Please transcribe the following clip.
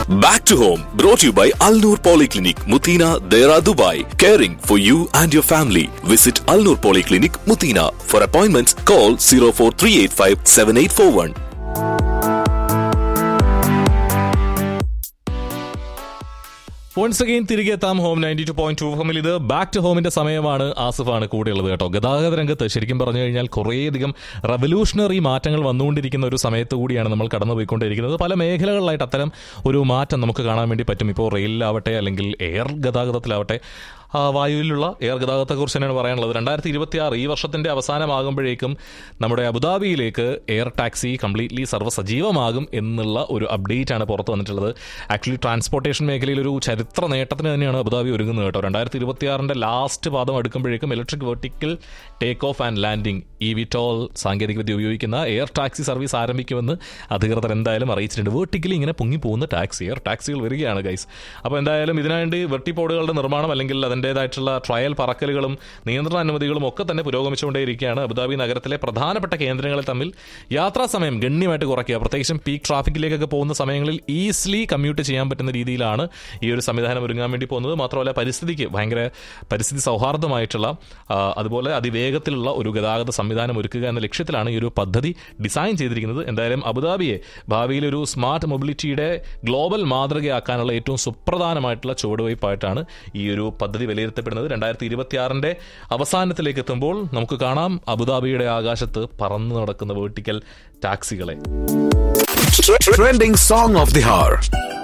Back to home, brought to you by Al Noor Polyclinic, Mutina, Dera, Dubai. Caring for you and your family. Visit Al Noor Polyclinic, Mutina. For appointments, call 04385 7841. Once again തിരികെ എത്താം home ninety two point two ഹോമിൽ ഇത് back to ഹോമിന്റെ സമയമാണ് ആസിഫാണ് കൂടെയുള്ളത് കേട്ടോ ഗതാഗത രംഗത്ത് ശരിക്കും പറഞ്ഞു കഴിഞ്ഞാൽ കുറേയധികം റവല്യൂഷണറി മാറ്റങ്ങൾ വന്നുകൊണ്ടിരിക്കുന്ന ഒരു സമയത്ത് കൂടിയാണ് നമ്മൾ കടന്നുപോയിക്കൊണ്ടിരിക്കുന്നത് പല മേഖലകളിലായിട്ട് അത്തരം ഒരു മാറ്റം നമുക്ക് കാണാൻ വേണ്ടി പറ്റും ഇപ്പോൾ റെയിലിലാവട്ടെ അല്ലെങ്കിൽ എയർ ഗതാഗതത്തിലാവട്ടെ ആ, വായുവിലുള്ള എയർ ഗതാഗതത്തെക്കുറിച്ച് തന്നെയാണ് പറയാനുള്ളത് രണ്ടായിരത്തി ഇരുപത്തി ആറ് ഈ വർഷത്തിന്റെ അവസാനമാകുമ്പോഴേക്കും നമ്മുടെ അബുദാബിയിലേക്ക് എയർ ടാക്സി കംപ്ലീറ്റ്ലി സർവ്വസജീവമാകും എന്നുള്ള ഒരു അപ്ഡേറ്റ് ആണ് പുറത്ത് വന്നിട്ടുള്ളത് ആക്ച്വലി ട്രാൻസ്പോർട്ടേഷൻ മേഖലയിൽ ഒരു ചരിത്ര നേട്ടത്തിന് തന്നെയാണ് അബുദാബി ഒരുങ്ങുന്നത് കേട്ടോ രണ്ടായിരത്തി ഇരുപത്തി ആറിന്റെ ലാസ്റ്റ് പാദം അടുക്കുമ്പോഴേക്കും electric vertical take off and landing eVTOL സാങ്കേതികവിദ്യ ഉപയോഗിക്കുന്ന എയർ ടാക്സി സർവീസ് ആരംഭിക്കുമെന്ന് അധികൃതർ എന്തായാലും അറിയിച്ചിട്ടുണ്ട് വെർട്ടിക്കലി ഇങ്ങനെ പൊങ്ങി പോകുന്ന ടാക്സി എയർ ടാക്സികൾ വരികയാണ് ഗൈസ് അപ്പോൾ എന്തായാലും ഇതിനായിട്ട് വെർട്ടിപ്പോഡുകളുടെ നിർമ്മാണം അല്ലെങ്കിൽ അതിൻ്റേതായിട്ടുള്ള ട്രയൽ പറക്കലുകളും നിയന്ത്രണ അനുമതികളും ഒക്കെ തന്നെ പുരോഗമിച്ചുകൊണ്ടേയിരിക്കുകയാണ് അബുദാബി നഗരത്തിലെ പ്രധാനപ്പെട്ട കേന്ദ്രങ്ങളിൽ തമ്മിൽ യാത്രാ സമയം ഗണ്യമായിട്ട് കുറയ്ക്കുക പ്രത്യേകിച്ചും പീക്ക് ട്രാഫിക്കിലേക്കൊക്കെ പോകുന്ന സമയങ്ങളിൽ ഈസിലി കമ്മ്യൂട്ട് ചെയ്യാൻ പറ്റുന്ന രീതിയിലാണ് ഈ ഒരു സംവിധാനം ഒരുങ്ങാൻ വേണ്ടി പോകുന്നത് മാത്രമല്ല പരിസ്ഥിതിക്ക് ഭയങ്കര പരിസ്ഥിതി സൗഹാർദ്ദമായിട്ടുള്ള ആ, അതുപോലെ അതിവേഗത്തിലുള്ള ഒരു ഗതാഗത സംവിധാനം ഒരുക്കുക എന്ന ലക്ഷ്യത്തിലാണ് ഈ ഒരു പദ്ധതി ഡിസൈൻ ചെയ്തിരിക്കുന്നത് എന്തായാലും അബുദാബിയെ ഭാവിയിൽ ഒരു സ്മാർട്ട് മൊബിലിറ്റിയുടെ ഗ്ലോബൽ മാതൃകയാക്കാനുള്ള ഏറ്റവും സുപ്രധാനമായിട്ടുള്ള ചുവടുവയ്പായിട്ടാണ് ഈ ഒരു പദ്ധതി വിലയിരുത്തപ്പെടുന്നത് രണ്ടായിരത്തി ഇരുപത്തിയാറിന്റെ അവസാനത്തിലേക്ക് എത്തുമ്പോൾ നമുക്ക് കാണാം അബുദാബിയുടെ ആകാശത്ത് പറന്നു നടക്കുന്ന വേർട്ടിക്കൽ ടാക്സികളെ Trending song of the hour.